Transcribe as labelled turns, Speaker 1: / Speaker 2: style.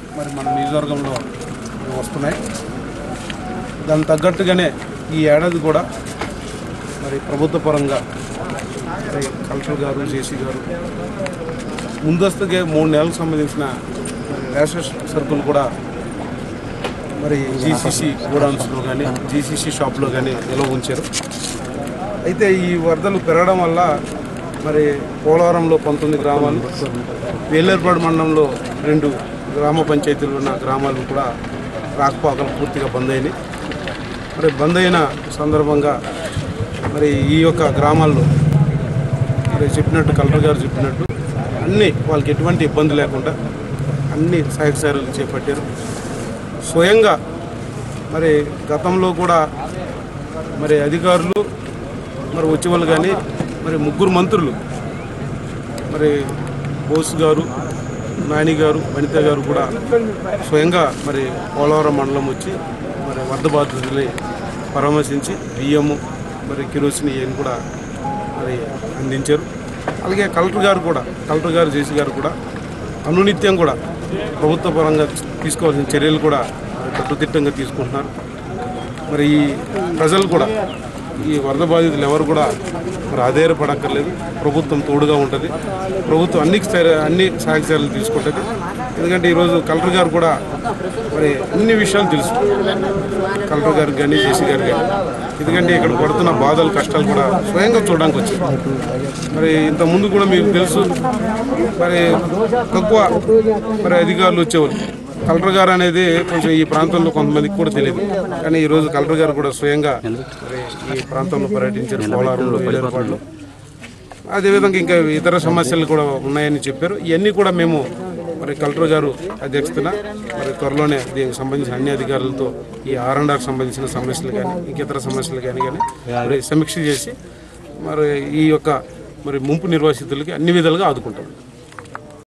Speaker 1: మరి మన నియోజకవర్గంలో వస్తున్నాయి దానికి తగ్గట్టుగానే ఈ ఏడాది కూడా మరి ప్రభుత్వ పరంగా మరి కలెక్టర్ గారు జేసీ గారు ముందస్తుగా మూడు నెలలకు సంబంధించిన మరి రేషన్ సరుకులు కూడా మరి జీసీసీ గోడౌన్స్లో కానీ జీసీసీ షాప్లో కానీ నిల్వ ఉంచారు అయితే ఈ వరదలు పెరగడం వల్ల మరి పోలవరంలో పంతొమ్మిది గ్రామాలు వేలేరుపాడు మండలంలో రెండు గ్రామ పంచాయతీలు ఉన్న గ్రామాలు కూడా రాకపోకలు పూర్తిగా బంద్ అయినాయి మరి బంద్ అయిన సందర్భంగా మరి ఈ యొక్క గ్రామాల్లో మరి చెప్పినట్టు కలెక్టర్ గారు చెప్పినట్టు అన్నీ వాళ్ళకి ఎటువంటి ఇబ్బంది లేకుండా అన్ని సహాయక చర్యలు చేపట్టారు స్వయంగా మరి గతంలో కూడా మరి అధికారులు మరి వచ్చేవాళ్ళు కానీ మరి ముగ్గురు మంత్రులు మరి బోస్ గారు నాని గారు వనిత గారు కూడా స్వయంగా మరి పోలవరం మండలం వచ్చి మరి వరద బాధితుల్ని పరామర్శించి బియ్యము మరి కిరోసిన్ ఇవన్నీ కూడా మరి అందించారు అలాగే కలెక్టర్ గారు కూడా కలెక్టర్ గారు జేసీ గారు కూడా అనునిత్యం కూడా ప్రభుత్వ పరంగా తీసుకోవాల్సిన చర్యలు కూడా మరి కట్టుదిట్టంగా తీసుకుంటున్నారు మరి ఈ ప్రజలు కూడా ఈ వరద బాధితులు ఎవరు కూడా మరి ఆధారపడక్కర్లేదు ప్రభుత్వం తోడుగా ఉంటుంది ప్రభుత్వం అన్ని చర్య- అన్ని సహాయక చర్యలు తీసుకుంటుంది ఎందుకంటే ఈరోజు కలెక్టర్ గారు కూడా మరి అన్ని విషయాలు తెలుసు కలెక్టర్ గారికి కానీ జేసీ గారు కానీ ఎందుకంటే ఇక్కడ పడుతున్న బాధలు కష్టాలు కూడా స్వయంగా చూడడానికి వచ్చారు మరి ఇంత ముందు కూడా మీకు తెలుసు మరి తక్కువ మరి అధికారులు వచ్చేవాళ్ళు కలెక్టర్ గారు అనేది కొంచెం ఈ ప్రాంతంలో కొంతమందికి కూడా తెలియదు కానీ ఈరోజు కలెక్టర్ గారు కూడా స్వయంగా మరి ఈ ప్రాంతంలో పర్యటించారు పోలారంలో ఏర్పాట్లు అదేవిధంగా ఇంకా ఇతర సమస్యలు కూడా ఉన్నాయని చెప్పారు ఇవన్నీ కూడా మేము మరి కలెక్టర్ గారు అధ్యక్షతన మరి త్వరలోనే దీనికి సంబంధించిన అన్ని అధికారులతో ఈ ఆర్ అండ్ ఆర్ సంబంధించిన సమస్యలు కానీ ఇంకితర సమస్యలు కానీ కానీ మరి సమీక్ష చేసి మరి ఈ యొక్క మరి ముంపు నిర్వాసితులకి అన్ని విధాలుగా ఆదుకుంటాం